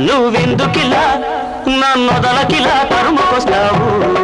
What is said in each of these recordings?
నువ్వెందుకిలా నన్నొదలకిలా తరుముకొస్తావు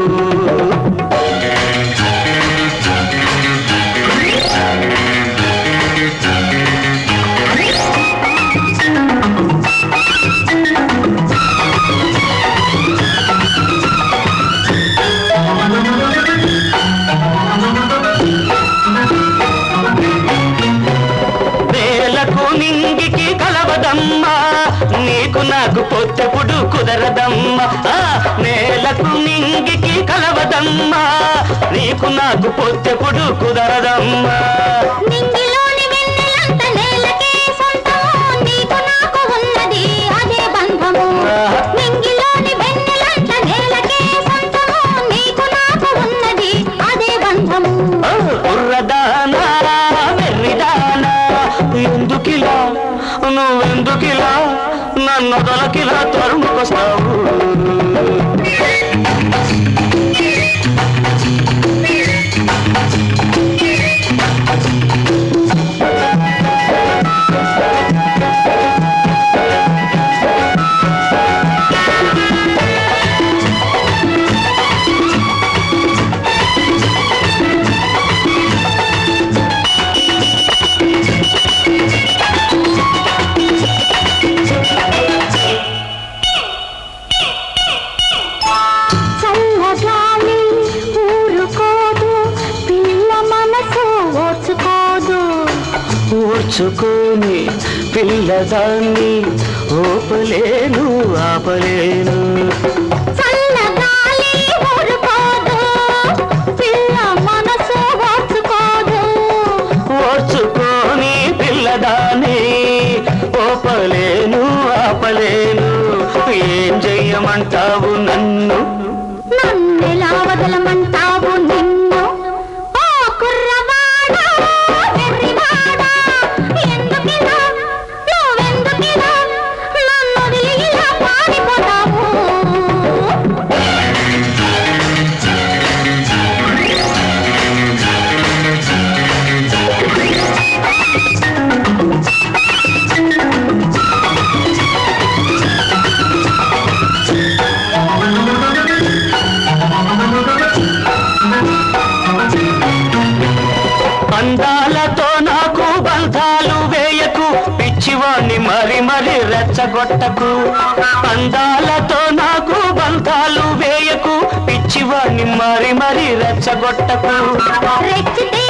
వేలకు నింగికి కలవదమ్మా నీకు నాకు పొత్తెపుడు కుదరదమ్మా ఆ, నేలకు నింగికి కలవదమ్మా నీకు నాకు పొత్తెపుడు కుదరదమ్మా నింగిలోని వెన్నెలంత నేలకే సొంతం నీకు నాకు ఉన్నది అదే బంధము నింగిలోని వెన్నెలంత నేలకే సొంతం నీకు నాకు ఉన్నది అదే బంధము ఆ, బుర్రదానా వెర్రిదానా ఎందుకిలా నువ్వెందుకిలా నన్ను దొలకిలా తరుముకొస్తావు చల్లగాలి ఊరుకోదు పిల్ల మనసు ఓర్చుకోదు ఓర్చుకొని పిల్లదాన్ని ఓపలేను ఆపలేను చల్లగాలి ఊరుకోదు పిల్ల మనసు ఓర్చుకోదు ఓర్చుకొని పిల్లదాన్ని ఓపలేను ఆపలేను ఏం చెయ్యమంటావు నన్ను నన్నెలా వదలమంటావు నిన్ను ఓ కుర్రవాడా వెర్రివాడా ఎందుకిలా నువ్వెందుకిలా నన్ను వదిలి ఇలా పారిపోతావు అందాలతో నాకు బంధాలు వేయకు పిచ్చివాణ్ణి మరి మరి రెచ్చగొట్టకు అందాలతో నాకు బంధాలు వేయకు పిచ్చివాణ్ణి మరి మరి రెచ్చగొట్టకు రెచ్చితే